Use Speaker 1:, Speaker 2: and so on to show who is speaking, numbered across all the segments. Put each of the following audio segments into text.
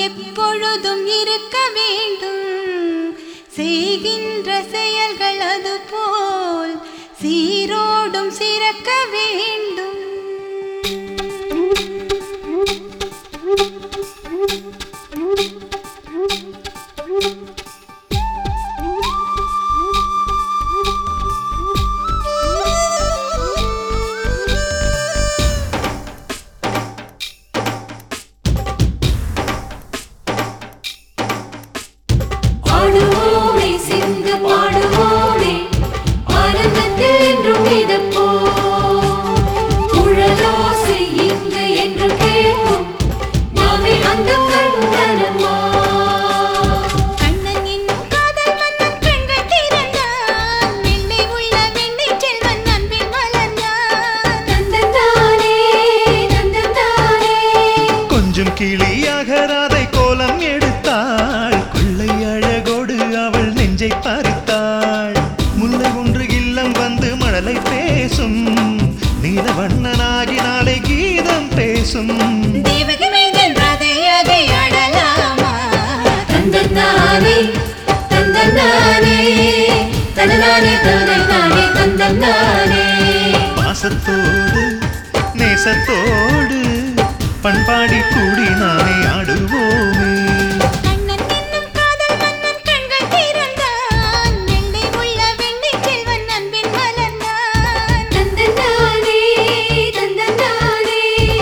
Speaker 1: எப்பொழுதும் இருக்க வேண்டும் செய்கின்ற செயல்கள் அதுபோல் சீரோடும் சிறக்க வேண்டும்
Speaker 2: ஆடுவோமே சிந்து பாடுவோமே ஆனந்தத்தில் என்றும் மிதப்போம் குழலோசை இங்கு என்று கேட்கும் நாமே அந்த கண்ணனம்மா
Speaker 1: கண்ணன் என்னும் காதல் மன்னன் கண்கள் திறந்தான் வெள்ளை உள்ள வெண்ணை செல்வன் அன்பில் மலர்ந்தான்
Speaker 2: நந்தந்தானே நந்தந்தானே
Speaker 3: கொஞ்சம் கிளியாக ராதை கோலம் எடுத்தாள் கொள்ளை அழகோடு அவள் நெஞ்சை பறித்தாள் முல்லை ஒன்று இல்லம் வந்து மழலை பேசும் நீல வண்ணனாகி நாளை கீதம் பேசும்
Speaker 1: தேவகி மைந்தன் ராதையாக ஆடலாமா
Speaker 2: தந்தந்தானே தந்தந்தானே தனதானே தனதானே தந்தந்தானே
Speaker 3: பாசத்தோடு நேசத்தோடு பண்பாடி கூடி நானே ஆடுவோமே
Speaker 1: கண்ணன் என்னும் காதல் மன்னன் கண்கள் திறந்தான் வெள்ளை உள்ள வெண்ணை செல்வன் அன்பில் மலர்ந்தான்
Speaker 2: தந்தந்தானே தந்தந்தானே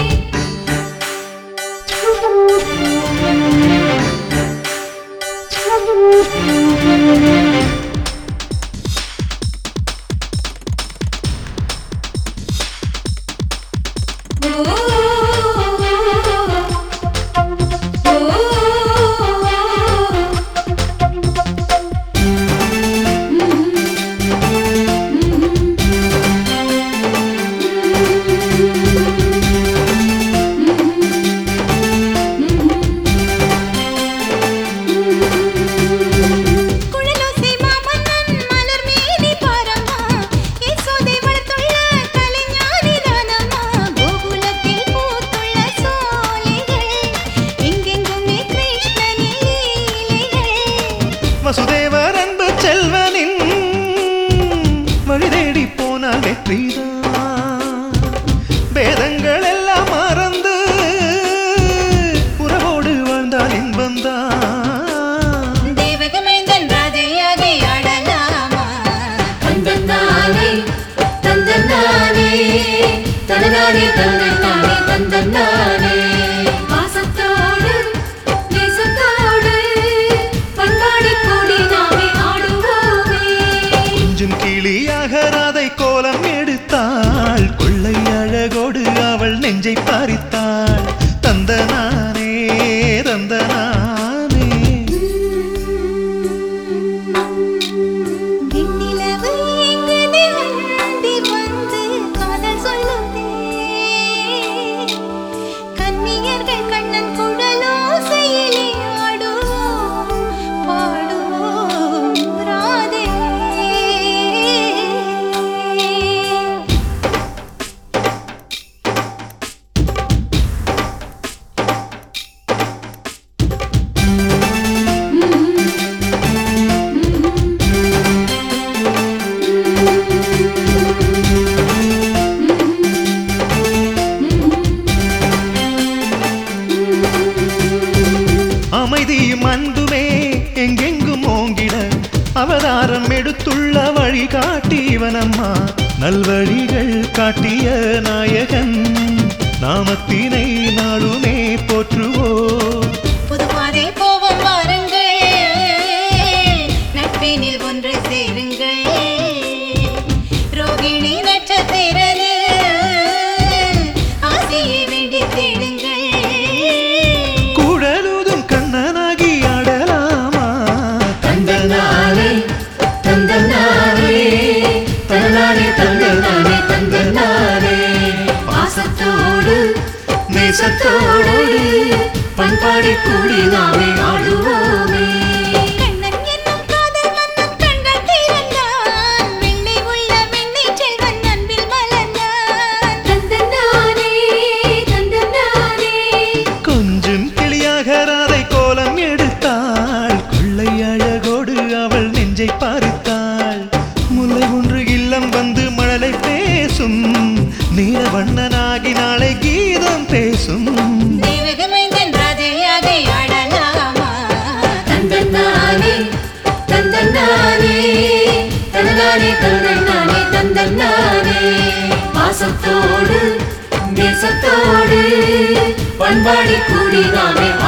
Speaker 1: குழலோசை மாமன்னன் மலர் மேனி பாரம்மா யசோதை வளர்த்துள்ள கலைஞானி தானம்மா கோகுலத்தில் பூத்துள்ள சோலைகள் எங்கெங்குமே கிருஷ்ணனின் லீலைகள்
Speaker 3: வசுதேவர் அன்பு செல்வனின் வழி தேடி போனால் வெற்றிதான் வேதங்கள் எல்லாம் மறந்து உறவோடு வாழ்ந்தால் இன்பம்தான்
Speaker 1: தேவகமைந்தன் ராதையாக ஆடலாமா
Speaker 2: தந்தந்தானே தந்தந்தானே தனதானே தனதானே தந்தந்தானே பாசத்தோடு நேசத்தோடு பண்பாடி கூடி நாமே ஆடுவோமே
Speaker 3: கொஞ்சம் கிளியாக ராதை கோலம் எடுத்தாள் கொள்ளை அழகோடு அவள் நெஞ்சை பறித்தாள் தந்தனானே தந்தனானே
Speaker 1: வெண்ணிலவு எங்குது வந்தி வந்து காதல் சொல்லுதே கன்னியர்கள் கண்ணன் குழலோசையிலே ஆடுவோம் பாடுவோம் ராதே
Speaker 3: அமைதியும் அன்புமே எங்கெங்கும் ஓங்கிட அவதாரம் எடுத்துள்ள வழி காட்டியவனம்மா நல்வழிகள் காட்டிய நாயகன் நாமத்தினை நாளுமே போற்றுவோம்
Speaker 1: புதுப்பாதை போவோம் வாருங்கள் நட்பினில் ஒன்று சேருங்கள் ரோகிணி நட்சத்திரனில் ஆசையை வேண்டி தேடுங்கள்
Speaker 3: குழலுதும் கண்ணனாகி ஆடலாமா
Speaker 2: தந்தந்தானே தந்தந்தானே தனதானே தந்தந்தானே தந்தந்தானே பாசத்தோடு நேசத்தோடு பண்பாடி கூடி நாமே ஆடுவோமே
Speaker 1: கண்ணன் என்னும் காதல் மன்னன் கண்கள் திறந்தான் வெள்ளை உள்ள வெண்ணை செல்வன் அன்பில் மலர்ந்தான்
Speaker 2: தந்தந்தானே தந்தந்தானே
Speaker 3: கொஞ்சம் கிளியாக ராதை வண்ணனாகி நாளை கீதம் பேசும்
Speaker 1: தேவகமைந்தன் ராதையாக ஆடலாமா
Speaker 2: தந்தன்னானே தந்தன்னானே தனதானே தந்தன்னானே தந்தன்னானே பாசத்தோடு நேசத்தோடு பண்பாடி கூடி நாமே